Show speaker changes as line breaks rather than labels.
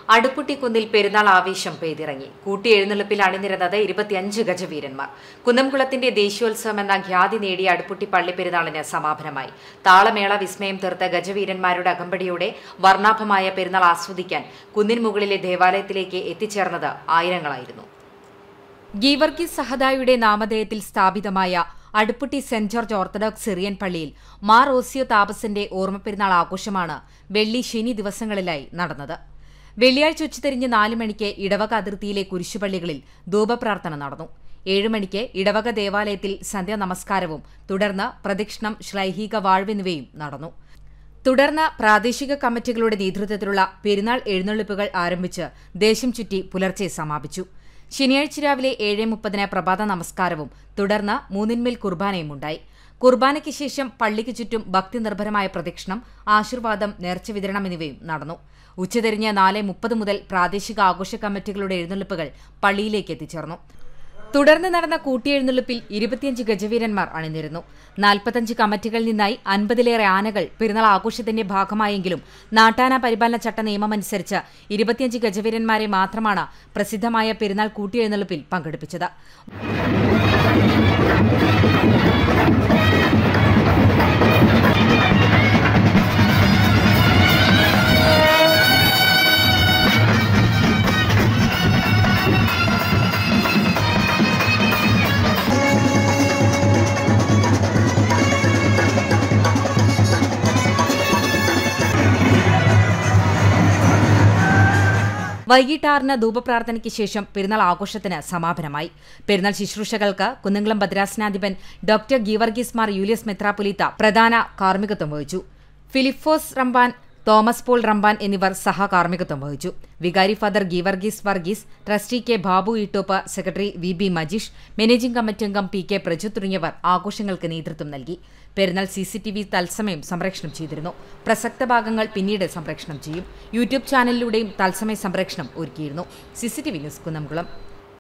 അടുപ്പുട്ടിക്കുന്നിൽ പെരുന്നാൾ ആവേശം പെയ്തിറങ്ങി കൂട്ടിയെഴുന്നള്ളിപ്പിൽ അണിനിരന്നത് ഇരുപത്തിയഞ്ച് ഗജവീരന്മാർ കുന്നംകുളത്തിന്റെ ദേശീയോത്സവം എന്ന ഖ്യാതി നേടിയ അടുപ്പുട്ടി പള്ളി പെരുന്നാളിന് സമാപനമായി താളമേള വിസ്മയം തീർത്ത ഗജവീരന്മാരുടെ അകമ്പടിയോടെ വർണ്ണാഭമായ പെരുന്നാൾ ആസ്വദിക്കാൻ കുന്നിൻ മുകളിലെ ദേവാലയത്തിലേക്ക് എത്തിച്ചേർന്നത് ആയിരങ്ങളായിരുന്നു ഗീവർഗീസ് സഹദായുടെ നാമധേയത്തിൽ സ്ഥാപിതമായ Aduputty saint George Orthodox Syrian പള്ളിയിൽ മാർ ഓസിയോ താപസിന്റെ ഓർമ്മപ്പെരുന്നാൾ ആഘോഷമാണ് വെള്ളി ശനി ദിവസങ്ങളിലായി നടന്നത് വെള്ളിയാഴ്ച ഉച്ചതിരിഞ്ഞ് നാല് മണിക്ക് ഇടവക അതിർത്തിയിലെ കുരിശുപള്ളികളിൽ ധൂപപ്രാർത്ഥന നടന്നു ഏഴ് മണിക്ക് ഇടവക ദേവാലയത്തിൽ സന്ധ്യാ നമസ്കാരവും തുടർന്ന് പ്രദക്ഷിണം ശ്ലൈഹിക വാഴ്വെന്നിവയും നടന്നു തുടർന്ന് പ്രാദേശിക കമ്മിറ്റികളുടെ നേതൃത്വത്തിലുള്ള പെരുന്നാൾ എഴുന്നള്ളിപ്പുകൾ ആരംഭിച്ച് ദേശം ചുറ്റി പുലർച്ചെ സമാപിച്ചു ശനിയാഴ്ച രാവിലെ ഏഴ് മുപ്പതിന് പ്രഭാത നമസ്കാരവും തുടർന്ന് മൂന്നിന്മേൽ കുർബാനയും ഉണ്ടായി കുർബാനയ്ക്ക് ശേഷം പള്ളിക്ക് ചുറ്റും ഭക്തിനിർഭരമായ പ്രദക്ഷിണം ആശീർവാദം നേർച്ച വിതരണം എന്നിവയും നടന്നു ഉച്ചതിരിഞ്ഞ് നാല് മുപ്പത് മുതൽ പ്രാദേശിക ആഘോഷ കമ്മിറ്റികളുടെ എഴുന്നള്ളിപ്പുകൾ പള്ളിയിലേക്ക് എത്തിച്ചേർന്നു തുടർന്ന് നടന്ന കൂട്ടിയെഴുന്നള്ളിപ്പിൽ ഇരുപത്തിയഞ്ച് ഗജവീരന്മാർ അണിനിരുന്നു നാൽപ്പത്തഞ്ച് കമ്മിറ്റികളിൽ നിന്നായി അൻപതിലേറെ ആനകൾ പെരുന്നാൾ ആഘോഷത്തിന്റെ ഭാഗമായെങ്കിലും നാട്ടാന പരിപാലന ചട്ട നിയമമനുസരിച്ച് ഇരുപത്തിയഞ്ച് ഗജവീരന്മാരെ മാത്രമാണ് പ്രസിദ്ധമായ പെരുന്നാൾ കൂട്ടിയെഴുന്നള്ളിപ്പിൽ പങ്കെടുപ്പിച്ചത് വൈകിട്ട് ആറിന് ധൂപപ്രാർത്ഥനയ്ക്ക് ശേഷം പെരുന്നാൾ ആഘോഷത്തിന് സമാപനമായി പെരുന്നാൾ ശുശ്രൂഷകൾക്ക് കുന്നംകുളം ഭദ്രാസനാധിപൻ ഡോക്ടർ ഗീവർഗീസ് മാർ യൂലിയസ് മെത്രാപൊലീത്ത പ്രധാന കാർമ്മികത്വം വഹിച്ചു ഫിലിപ്പോസ് റംബാൻ തോമസ് പോൾ റംബാൻ എന്നിവർ സഹകാർമ്മികത്വം വഹിച്ചു വികാരി father Geevarghese Varghese trustee K Babu Ittoop secretary V B Majeesh managing committee അംഗം പി കെ പ്രജു തുടങ്ങിയവർ ആഘോഷങ്ങൾക്ക് നേതൃത്വം നൽകി പെരുന്നാൾ സി സി ടി വി തത്സമയം സംപ്രേഷണം ചെയ്തിരുന്നു പ്രസക്ത ഭാഗങ്ങൾ പിന്നീട് സംപ്രേഷണം ചെയ്യും യൂട്യൂബ് ചാനലിലൂടെയും തത്സമയ സംപ്രേഷണം ഒരുക്കിയിരുന്നു C C T V news Kunnamkulam